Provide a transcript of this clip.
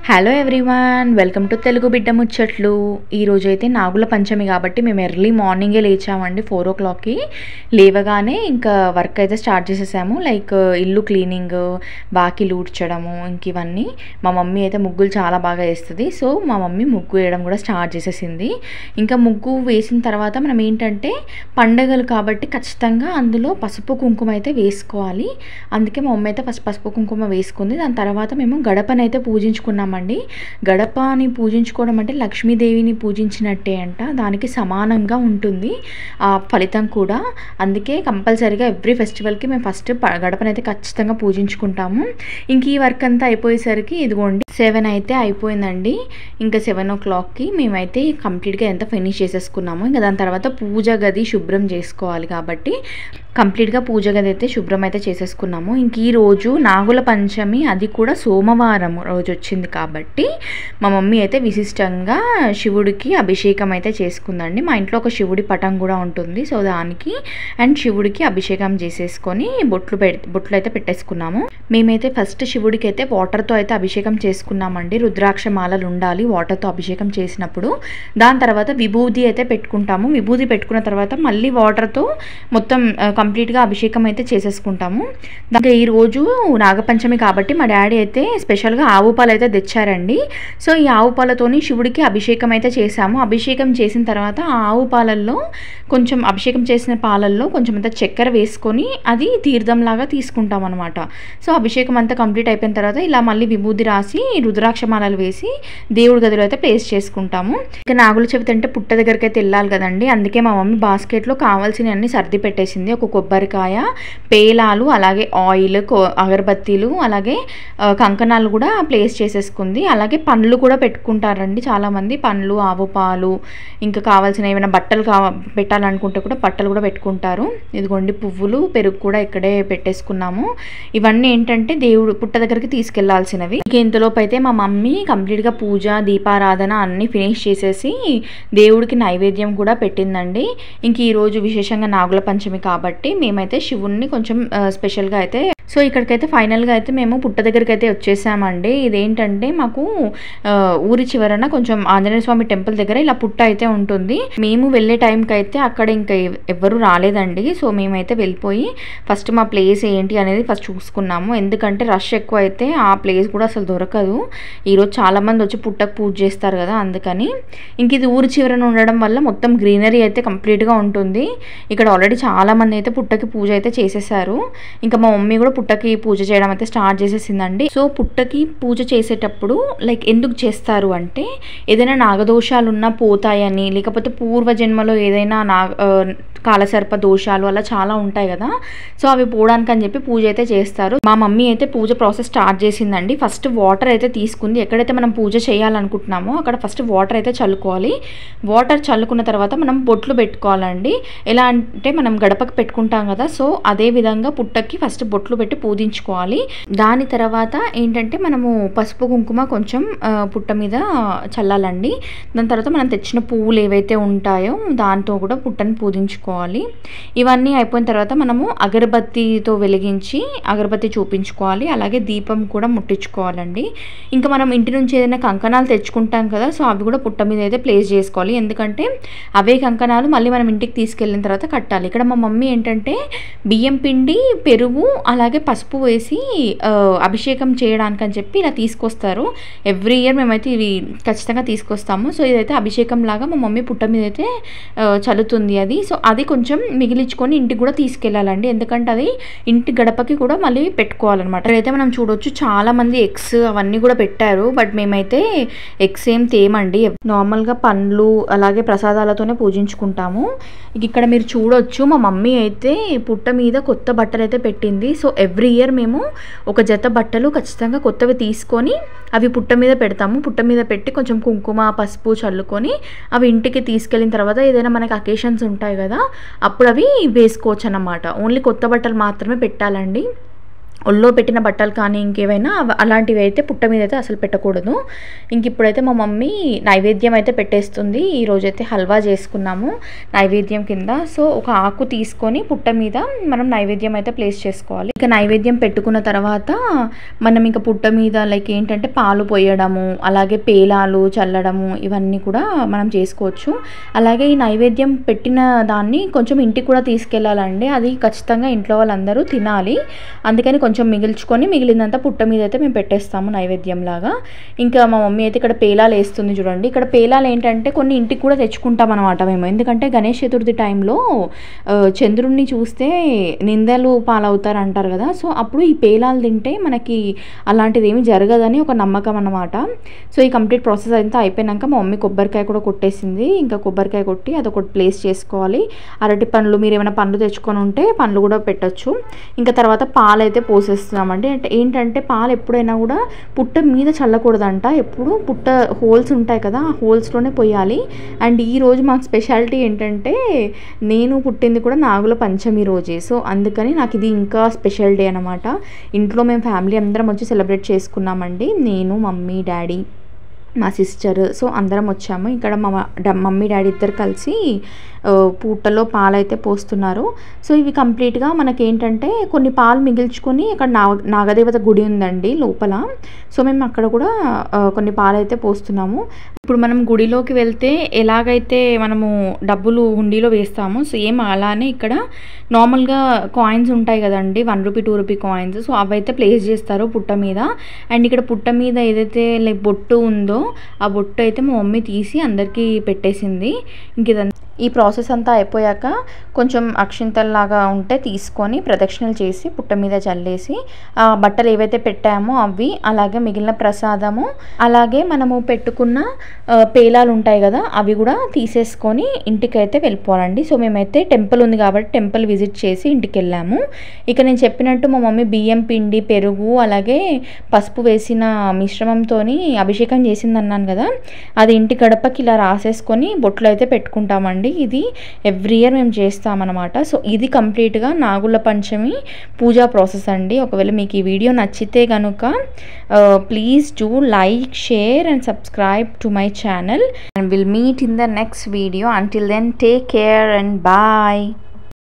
hello everyone welcome to Telugu బిడ్డ ముచ్చట్లు ఈరోజు అయితే నాగుల పంచమి కాబట్టి మేము ఎర్లీ మార్నింగే లేచామండి ఫోర్ ఓ క్లాక్కి లేవగానే ఇంకా వర్క్ అయితే స్టార్ట్ చేసేసాము లైక్ ఇల్లు క్లీనింగ్ బాకిలు ఊడ్చడము ఇంక ఇవన్నీ మా మమ్మీ అయితే ముగ్గులు చాలా బాగా వేస్తుంది సో మా మమ్మీ ముగ్గు వేయడం కూడా స్టార్ట్ చేసేసింది ఇంకా ముగ్గు వేసిన తర్వాత మనం ఏంటంటే పండగలు కాబట్టి ఖచ్చితంగా అందులో పసుపు కుంకుమ అయితే వేసుకోవాలి అందుకే మా మమ్మీ అయితే ఫస్ట్ పసుపు కుంకుమ వేసుకుంది దాని తర్వాత మేము గడపనైతే పూజించుకున్నామండి గడపని పూజించుకోవడం అంటే లక్ష్మీదేవిని పూజించినట్టే అంట దానికి సమానంగా ఉంటుంది ఆ ఫలితం కూడా అందుకే కంపల్సరీగా ఎవ్రీ ఫెస్టివల్కి మేము ఫస్ట్ ప- గడపనైతే ఖచ్చితంగా పూజించుకుంటాము ఇంక ఈ వర్క్ అంతా అయిపోయేసరికి ఇదిగోండి సెవెన్ అయితే అయిపోయిందండి ఇంకా సెవెన్ ఓ క్లాక్కి మేమైతే కంప్లీట్గా ఎంత ఫినిష్ చేసేసుకున్నాము ఇంకా దాని తర్వాత పూజ గది శుభ్రం చేసుకోవాలి కాబట్టి కంప్లీట్గా పూజ గది అయితే శుభ్రం అయితే చేసేసుకున్నాము ఇంక ఈ రోజు నాగుల పంచమి అది కూడా సోమవారం రోజు వచ్చింది కాబట్టి మా మమ్మీ అయితే విశిష్టంగా శివుడికి అభిషేకం అయితే చేసుకుందండి మా ఇంట్లో ఒక శివుడి పటం కూడా ఉంటుంది సో దానికి అండ్ శివుడికి అభిషేకం చేసేసుకొని బొట్లు పె బొట్లు అయితే పెట్టేసుకున్నాము మేమైతే ఫస్ట్ శివుడికి అయితే వాటర్తో అయితే అభిషేకం చేసుకున్నామండి రుద్రాక్ష మాలలు ఉండాలి వాటర్తో అభిషేకం చేసినప్పుడు దాని తర్వాత విభూది అయితే పెట్టుకుంటాము విభూది పెట్టుకున్న తర్వాత మళ్ళీ వాటర్తో మొత్తం ఆ, కంప్లీట్గా అభిషేకం అయితే చేసేసుకుంటాము ఇంకా ఈ రోజు నాగపంచమి కాబట్టి మా డాడీ అయితే స్పెషల్గా ఆవు పాలు అయితే తెచ్చారండి సో ఈ ఆవు పాలతోని శివుడికి అభిషేకం అయితే చేశాము అభిషేకం చేసిన తర్వాత ఆ ఆవు పాలల్లో కొంచెం అభిషేకం చేసిన పాలల్లో కొంచెం అంత చక్కెర వేసుకొని అది తీర్థంలాగా తీసుకుంటాం అనమాట సో అభిషేకం అంతా కంప్లీట్ అయిపోయిన తర్వాత ఇలా మళ్ళీ విభూది రాసి రుద్రాక్షమాలలు వేసి దేవుడి గదిలో అయితే ప్లేస్ చేసుకుంటాము ఇక నాగుల చవితి అంటే పుట్ట దగ్గరికి అయితే వెళ్ళాలి కదండి అందుకే మా మమ్మీ బాస్కెట్లో కావాల్సినవన్నీ సర్ది పెట్టేసింది ఒక కొబ్బరికాయ పేలాలు అలాగే ఆయిల్ కో- అగరబత్తీలు అలాగే ఆ, కంకణాలు కూడా ప్లేస్ చేసేసుకుంది అలాగే పండ్లు కూడా పెట్టుకుంటారండి చాలామంది పండ్లు ఆవు పాలు ఇంకా కావాల్సిన ఏమైనా బట్టలు కావ పెట్టాలనుకుంటే కూడా బట్టలు కూడా పెట్టుకుంటారు ఇదిగోండి పువ్వులు పెరుగు కూడా ఇక్కడే పెట్టేసుకున్నాము ఇవన్నీ ఏంటంటే దేవుడు పుట్ట దగ్గరికి తీసుకెళ్లాల్సినవి ఇంక ఇంతలోపు అయితే మా మమ్మీ కంప్లీట్గా పూజ దీపారాధన అన్నీ ఫినిష్ చేసేసి దేవుడికి నైవేద్యం కూడా పెట్టిందండి ఇంక ఈ రోజు విశేషంగా నాగుల పంచమి కాబట్టి మేమైతే శివుణ్ణి కొంచెం ఆ, స్పెషల్గా అయితే సో ఇక్కడికైతే ఫైనల్గా అయితే మేము పుట్ట దగ్గరికి అయితే వచ్చేసామండి ఇదేంటంటే మాకు ఆ, ఊరి చివరన కొంచెం ఆంజనేయ స్వామి టెంపుల్ దగ్గర ఇలా పుట్ట అయితే ఉంటుంది మేము వెళ్ళే టైంకి అయితే అక్కడ ఇంకా ఎవ్- ఎవ్వరూ రాలేదండి సో మేమైతే వెళ్ళిపోయి ఫస్ట్ మా ప్లేస్ ఏంటి అనేది ఫస్ట్ చూసుకున్నాము ఎందుకంటే రష్ ఎక్కువ అయితే ఆ ప్లేస్ కూడా అసలు దొరకదు ఈరోజు చాలామంది వచ్చి పుట్టకు పూజ చేస్తారు కదా అందుకని ఇంక ఇది ఊరి చివరన ఉండడం వల్ల మొత్తం గ్రీనరీ అయితే కంప్లీట్గా ఉంటుంది ఇక్కడ ఆల్రెడీ చాలామంది అయితే పుట్టకి పూజ అయితే చేసేసారు ఇంకా మా మమ్మీ కూడా పుట్టకి పూజ చేయడం అయితే స్టార్ట్ చేసేసిందండి సో పుట్టకి పూజ చేసేటప్పుడు లైక్ ఎందుకు చేస్తారు అంటే ఏదైనా నాగదోషాలు ఉన్నా పోతాయని లేకపోతే పూర్వజన్మలో ఏదైనా నా ఆ, కాలసర్ప దోషాలు అలా చాలా ఉంటాయి కదా సో అవి పోవడానికి అని చెప్పి పూజ అయితే చేస్తారు మా మమ్మీ అయితే పూజ ప్రాసెస్ స్టార్ట్ చేసిందండి ఫస్ట్ వాటర్ అయితే తీసుకుంది ఎక్కడైతే మనం పూజ చేయాలనుకుంటున్నామో అక్కడ ఫస్ట్ వాటర్ అయితే చల్లుకోవాలి వాటర్ చల్లుకున్న తర్వాత మనం బొట్లు పెట్టుకోవాలండి ఎలా అంటే మనం గడపకి పెట్టుకుంటాం కదా సో అదే విధంగా పుట్టకి ఫస్ట్ బొట్లు పెట్టి పూజించుకోవాలి దాని తర్వాత ఏంటంటే మనము పసుపు కుంకుమ కొంచెం ఆ, పుట్ట మీద చల్లాలండి దాని తర్వాత మనం తెచ్చిన పువ్వులు ఏవైతే ఉంటాయో దాంతో కూడా పుట్టని పూజించుకోవాలి ఇవన్నీ అయిపోయిన తర్వాత మనము అగరబత్తితో వెలిగించి అగరబత్తి చూపించుకోవాలి అలాగే దీపం కూడా ముట్టించుకోవాలండి ఇంకా మనం ఇంటి నుంచి ఏదైనా కంకణాలు తెచ్చుకుంటాం కదా సో అవి కూడా పుట్ట మీద అయితే ప్లేస్ చేసుకోవాలి ఎందుకంటే అవే కంకణాలు మళ్ళీ మనం ఇంటికి తీసుకెళ్ళిన తర్వాత కట్టాలి ఇక్కడ మా మమ్మీ ఏంటంటే బియ్యం పిండి పెరుగు అలాగే పసుపు వేసి ఆ, అభిషేకం చేయడానికి అని చెప్పి ఇలా తీసుకొస్తారు ఎవ్రీ ఇయర్ మేమైతే ఇవి ఖచ్చితంగా తీసుకొస్తాము సో ఇదైతే అభిషేకం లాగా మా మమ్మీ పుట్ట మీద అయితే ఆ, చల్లుతుంది అది సో అది కొంచెం మిగిలించుకొని ఇంటికి కూడా తీసుకెళ్ళాలండి ఎందుకంటే అది ఇంటి గడపకి కూడా మళ్ళీ పెట్టుకోవాలన్నమాట అయితే మనం చూడొచ్చు చాలా మంది ఎగ్స్ అవన్నీ కూడా పెట్టారు బట్ మేమైతే ఎగ్స్ ఏం తేమండి నార్మల్గా పండ్లు అలాగే ప్రసాదాలతోనే పూజించుకుంటాము ఇక ఇక్కడ మీరు చూడొచ్చు మా మమ్మీ అయితే పుట్ట మీద కొత్త బట్టలు అయితే పెట్టింది సో ఎవ్రీ ఇయర్ మేము ఒక జత బట్టలు ఖచ్చితంగా కొత్తవి తీసుకొని అవి పుట్ట మీద పెడతాము పుట్ట మీద పెట్టి కొంచెం కుంకుమ పసుపు చల్లుకొని అవి ఇంటికి తీసుకెళ్ళిన తర్వాత ఏదైనా మనకి అకేషన్స్ ఉంటాయి కదా అప్పుడు అవి వేసుకోవచ్చు అన్నమాట ఓన్లీ కొత్త బట్టలు మాత్రమే పెట్టాలండి ఒళ్ళో పెట్టిన బట్టలు కానీ ఇంకేవైనా అవ- అలాంటివి అయితే పుట్ట మీద అయితే అసలు పెట్టకూడదు ఇంక ఇప్పుడైతే మా మమ్మీ నైవేద్యం అయితే పెట్టేస్తుంది ఈ రోజైతే హల్వా చేసుకున్నాము నైవేద్యం కింద సో ఒక ఆకు తీసుకొని పుట్ట మీద మనం నైవేద్యం అయితే ప్లేస్ చేసుకోవాలి ఇక నైవేద్యం పెట్టుకున్న తర్వాత మనం ఇంకా పుట్ట మీద లైక్ ఏంటంటే పాలు పోయడము అలాగే పేలాలు చల్లడము ఇవన్నీ కూడా మనం చేసుకోవచ్చు అలాగే ఈ నైవేద్యం పెట్టిన దాన్ని కొంచెం ఇంటికి కూడా తీసుకెళ్ళాలండి అది ఖచ్చితంగా ఇంట్లో వాళ్ళందరూ తినాలి అందుకని కొంచెం మిగిల్చుకొని మిగిలినంత పుట్ట మీద అయితే మేము పెట్టేస్తాము నైవేద్యం లాగా ఇంకా మా మమ్మీ అయితే ఇక్కడ పేలాలు వేస్తుంది చూడండి ఇక్కడ పేలాలు ఏంటంటే కొన్ని ఇంటికి కూడా తెచ్చుకుంటాం అనమాట మేము ఎందుకంటే గణేష్ చతుర్థి టైంలో ఆ, చంద్రుణ్ణి చూస్తే నిందలు పాలవుతారు అంటారు కదా సో అప్పుడు ఈ పేలాలు తింటే మనకి అలాంటిది ఏమీ జరగదని ఒక నమ్మకం అన్నమాట సో ఈ కంప్లీట్ ప్రాసెస్ అంతా అయిపోయినాక మా మమ్మీ కొబ్బరికాయ కూడా కొట్టేసింది ఇంకా కొబ్బరికాయ కొట్టి అదొకటి ప్లేస్ చేసుకోవాలి అరటి పండ్లు మీరు ఏమైనా పండ్లు తెచ్చుకొని ఉంటే పండ్లు కూడా పెట్టొచ్చు ఇంకా తర్వాత పాలు అయితే పోసేస్తున్నామండి అంటే ఏంటంటే పాలు ఎప్పుడైనా కూడా పుట్ట మీద చల్లకూడదంట ఎప్పుడు పుట్ట హోల్స్ ఉంటాయి కదా ఆ హోల్స్లోనే పోయాలి అండ్ ఈ రోజు మాకు స్పెషాలిటీ ఏంటంటే నేను పుట్టింది కూడా నాగుల పంచమి రోజే సో అందుకని నాకు ఇది ఇంకా స్పెషల్ డే అనమాట ఇంట్లో మేము ఫ్యామిలీ అందరం వచ్చి సెలబ్రేట్ చేసుకున్నామండి నేను మమ్మీ డాడీ మా సిస్టర్ సో అందరం వచ్చాము ఇక్కడ మా డ- మమ్మీ డాడీ ఇద్దరు కలిసి ఆ, పూటలో పాలు అయితే పోస్తున్నారు సో ఇవి కంప్లీట్గా మనకి ఏంటంటే కొన్ని పాలు మిగిల్చుకొని అక్కడ నాగ నాగదేవత గుడి ఉందండి లోపల సో మేము అక్కడ కూడా ఆ, కొన్ని పాలు అయితే పోస్తున్నాము ఇప్పుడు మనం గుడిలోకి వెళ్తే ఎలాగైతే మనము డబ్బులు హుండీలో వేస్తామో సేమ్ అలానే ఇక్కడ నార్మల్గా కాయిన్స్ ఉంటాయి కదండి one rupee two rupee coins so అవైతే ప్లేస్ చేస్తారు పుట్ట మీద అండ్ ఇక్కడ పుట్ట మీద ఏదైతే లైక్ బొట్టు ఉందో ఆ బొట్టు అయితే మా మమ్మీ తీసి అందరికీ పెట్టేసింది ఇంక ఇదంతా ఈ ప్రాసెస్ అంతా అయిపోయాక కొంచెం అక్షింతల్లాగా ఉంటే తీసుకొని ప్రదక్షిణలు చేసి పుట్ట మీద చల్లేసి ఆ బట్టలు ఏవైతే పెట్టామో అవి అలాగే మిగిలిన ప్రసాదము అలాగే మనము పెట్టుకున్న ఆ, పేలాలు ఉంటాయి కదా అవి కూడా తీసేసుకొని ఇంటికైతే వెళ్ళిపోవాలండి సో మేమైతే టెంపుల్ ఉంది కాబట్టి టెంపుల్ విజిట్ చేసి ఇంటికి వెళ్ళాము ఇక నేను చెప్పినట్టు మా మమ్మీ బియ్యం పిండి పెరుగు అలాగే పసుపు వేసిన మిశ్రమంతో అభిషేకం చేసింది అన్నాను కదా అది ఇంటి గడపకి ఇలా రాసేసుకొని బొట్లు అయితే పెట్టుకుంటామండి ఇది ఎవ్రీ ఇయర్ మేము చేస్తామన్నమాట సో ఇది కంప్లీట్గా నాగుల పంచమి పూజా ప్రాసెస్ అండి ఒకవేళ మీకు ఈ వీడియో నచ్చితే కనుక please do like share and subscribe to my channel and will meet in the next video until then take care and bye